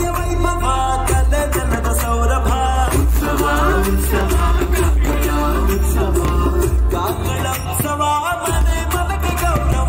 ಸಂಸ್ಕೃತಿಯ ವೈಭವ ಕಲೆ ಜನದ ಸೌರಭ ಕಾಕಳ ಉತ್ಸವ ಮನೆ ಮನಕ್ಕೆ ಗೌರವ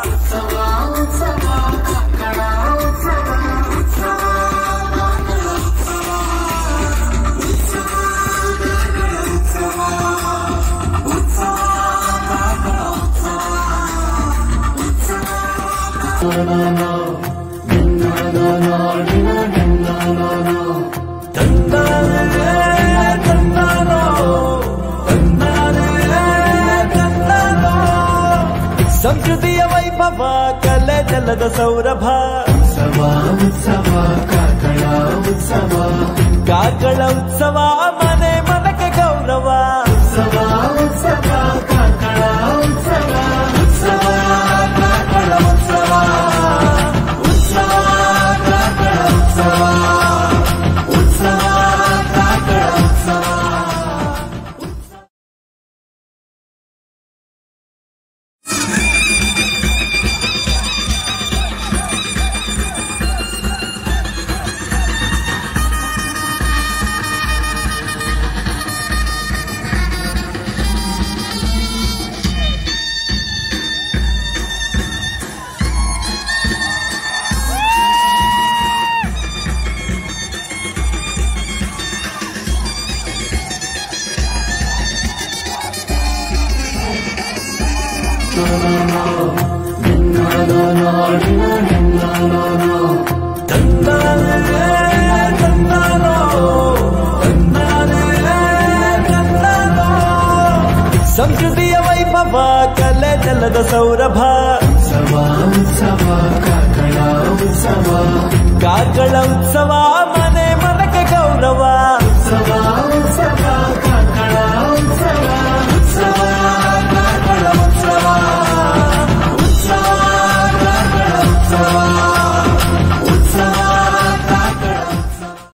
ತಂದಾನೆ ತಂದಾನೋ ತಂದಾನೆ ತಂದಾನೋ ಸಂಸ್ಕೃತಿಯ ವೈಭವ ಕಲೆ ಜಲದ ಸೌರಭ ಉತ್ಸವ ಉತ್ಸವ ಕಾಕಳ ಉತ್ಸವ ಕಾಕಳ ಉತ್ಸವ ಮನೆ ಮನಕ್ಕೆ ಗೌರವ ಉತ್ಸವ ಉತ್ಸವ ಕಾಕಳ ಉತ್ಸವ ಉತ್ಸವ ಕಾಕಳ ಉತ್ಸವ ಉತ್ಸವ ಕಾಕಳ ಉತ್ಸವ ಉತ್ಸವ ಕಾಕಳ ಉತ್ಸವ ತಂದಾನೆ ತಂದಾನೋ ತಂದಾನೆ ತಂದಾನೋ ಸಂಸ್ಕೃತಿಯ ವೈಭವ ಕಲೆ ಜಲದ ಸೌರಭ ಉತ್ಸವ ಉತ್ಸವ ಕಾಕಳ ಉತ್ಸವ ಕಾಕಳ ಉತ್ಸವ ಮನೆ ಮನಕ್ಕೆ ಗೌರವ ಉತ್ಸವ